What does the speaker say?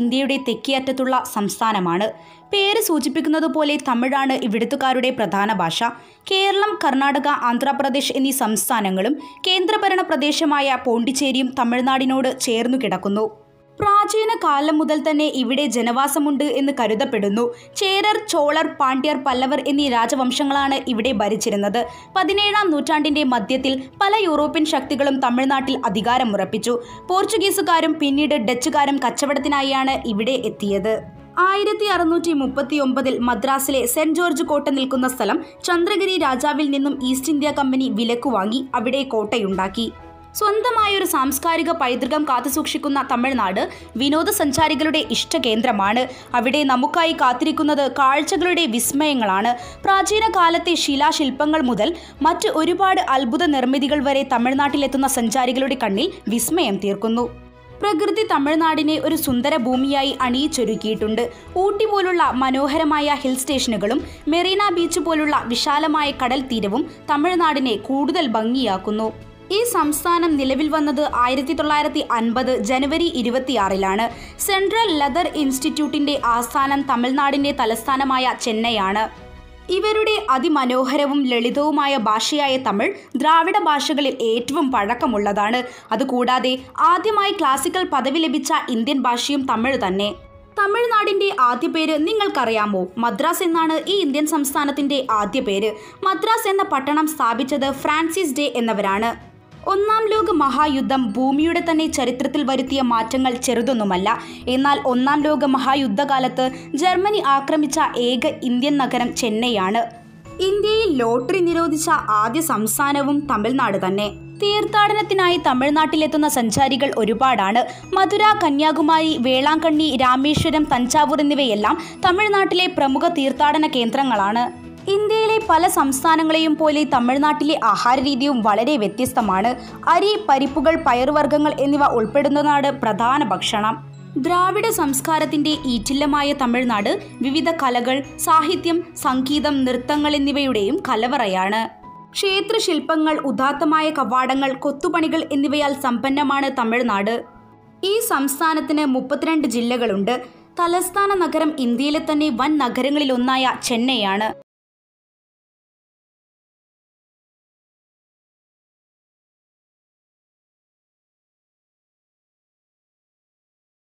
ഇന്ത്യയുടെ തെക്കേ അറ്റത്തുള്ള സംസ്ഥാനമാണ് പേര് സൂചിപ്പിക്കുന്നതുപോലെ തമിഴാണ് ഇവിടുത്തുകാരുടെ പ്രധാന ഭാഷ കേരളം കർണാടക ആന്ധ്രാപ്രദേശ് എന്നീ സംസ്ഥാനങ്ങളും കേന്ദ്രഭരണ പ്രദേശമായ പോണ്ടിച്ചേരിയും തമിഴ്നാടിനോട് ചേർന്നു കിടക്കുന്നു പ്രാചീന കാലം മുതൽ തന്നെ ഇവിടെ ജനവാസമുണ്ട് എന്ന് കരുതപ്പെടുന്നു ചേരർ ചോളർ പാണ്ഡ്യർ പല്ലവർ എന്നീ രാജവംശങ്ങളാണ് ഇവിടെ ഭരിച്ചിരുന്നത് പതിനേഴാം നൂറ്റാണ്ടിന്റെ മധ്യത്തിൽ പല യൂറോപ്യൻ ശക്തികളും തമിഴ്നാട്ടിൽ അധികാരമുറപ്പിച്ചു പോർച്ചുഗീസുകാരും പിന്നീട് ഡച്ചുകാരും കച്ചവടത്തിനായാണ് ഇവിടെ എത്തിയത് ആയിരത്തി അറുന്നൂറ്റി മുപ്പത്തി ഒമ്പതിൽ മദ്രാസിലെ സെന്റ് ജോർജ് കോട്ട നിൽക്കുന്ന സ്ഥലം ചന്ദ്രഗിരി രാജാവിൽ നിന്നും ഈസ്റ്റ് ഇന്ത്യ കമ്പനി വിലക്കു വാങ്ങി അവിടെ കോട്ടയുണ്ടാക്കി സ്വന്തമായൊരു സാംസ്കാരിക പൈതൃകം കാത്തുസൂക്ഷിക്കുന്ന തമിഴ്നാട് വിനോദസഞ്ചാരികളുടെ ഇഷ്ടകേന്ദ്രമാണ് അവിടെ നമുക്കായി കാത്തിരിക്കുന്നത് കാഴ്ചകളുടെ വിസ്മയങ്ങളാണ് പ്രാചീന കാലത്തെ ശിലാശില്പങ്ങൾ മുതൽ മറ്റ് ഒരുപാട് അത്ഭുത നിർമ്മിതികൾ വരെ തമിഴ്നാട്ടിലെത്തുന്ന സഞ്ചാരികളുടെ കണ്ണിൽ വിസ്മയം തീർക്കുന്നു പ്രകൃതി തമിഴ്നാടിനെ ഒരു സുന്ദര ഭൂമിയായി അണിയിച്ചൊരുക്കിയിട്ടുണ്ട് ഊട്ടി പോലുള്ള മനോഹരമായ ഹിൽ സ്റ്റേഷനുകളും മെറീന ബീച്ച് പോലുള്ള വിശാലമായ കടൽ തീരവും തമിഴ്നാടിനെ കൂടുതൽ ഭംഗിയാക്കുന്നു ഈ സംസ്ഥാനം നിലവിൽ വന്നത് ആയിരത്തി തൊള്ളായിരത്തി അൻപത് ജനുവരി ഇരുപത്തിയാറിലാണ് സെൻട്രൽ ലെതർ ഇൻസ്റ്റിറ്റ്യൂട്ടിന്റെ ആസ്ഥാനം തമിഴ്നാടിന്റെ തലസ്ഥാനമായ ചെന്നൈയാണ് ഇവരുടെ അതിമനോഹരവും ലളിതവുമായ ഭാഷയായ തമിഴ് ദ്രാവിഡ ഭാഷകളിൽ ഏറ്റവും പഴക്കമുള്ളതാണ് അതുകൂടാതെ ആദ്യമായി ക്ലാസിക്കൽ പദവി ലഭിച്ച ഇന്ത്യൻ ഭാഷയും തമിഴ് തന്നെ തമിഴ്നാടിന്റെ ആദ്യ പേര് നിങ്ങൾക്കറിയാമോ മദ്രാസ് എന്നാണ് ഈ ഇന്ത്യൻ സംസ്ഥാനത്തിന്റെ ആദ്യ പേര് മദ്രാസ് എന്ന പട്ടണം സ്ഥാപിച്ചത് ഫ്രാൻസിസ് ഡേ എന്നവരാണ് ഒന്നാം ലോക മഹായുദ്ധം ഭൂമിയുടെ തന്നെ ചരിത്രത്തിൽ വരുത്തിയ മാറ്റങ്ങൾ ചെറുതൊന്നുമല്ല എന്നാൽ ഒന്നാം ലോക മഹായുദ്ധകാലത്ത് ജർമ്മനി ആക്രമിച്ച ഏക ഇന്ത്യൻ നഗരം ചെന്നൈയാണ് ഇന്ത്യയിൽ ലോട്ടറി നിരോധിച്ച ആദ്യ സംസ്ഥാനവും തമിഴ്നാട് തന്നെ തീർത്ഥാടനത്തിനായി തമിഴ്നാട്ടിലെത്തുന്ന സഞ്ചാരികൾ ഒരുപാടാണ് മധുര കന്യാകുമാരി വേളാങ്കണ്ണി രാമേശ്വരം തഞ്ചാവൂർ എന്നിവയെല്ലാം തമിഴ്നാട്ടിലെ പ്രമുഖ തീർത്ഥാടന കേന്ദ്രങ്ങളാണ് ഇന്ത്യയിലെ പല സംസ്ഥാനങ്ങളെയും പോലെ തമിഴ്നാട്ടിലെ ആഹാരരീതിയും വളരെ വ്യത്യസ്തമാണ് അരി പരിപ്പുകൾ പയറുവർഗ്ഗങ്ങൾ എന്നിവ ഉൾപ്പെടുന്നതാണ് പ്രധാന ഭക്ഷണം ദ്രാവിഡ സംസ്കാരത്തിന്റെ ഈറ്റില്ലമായ തമിഴ്നാട് വിവിധ കലകൾ സാഹിത്യം സംഗീതം നൃത്തങ്ങൾ എന്നിവയുടെയും കലവറയാണ് ക്ഷേത്രശില്പങ്ങൾ ഉദാത്തമായ കവാടങ്ങൾ കൊത്തുപണികൾ എന്നിവയാൽ സമ്പന്നമാണ് തമിഴ്നാട് ഈ സംസ്ഥാനത്തിന് മുപ്പത്തിരണ്ട് ജില്ലകളുണ്ട് തലസ്ഥാന നഗരം ഇന്ത്യയിലെ തന്നെ വൻ നഗരങ്ങളിലൊന്നായ ചെന്നൈയാണ്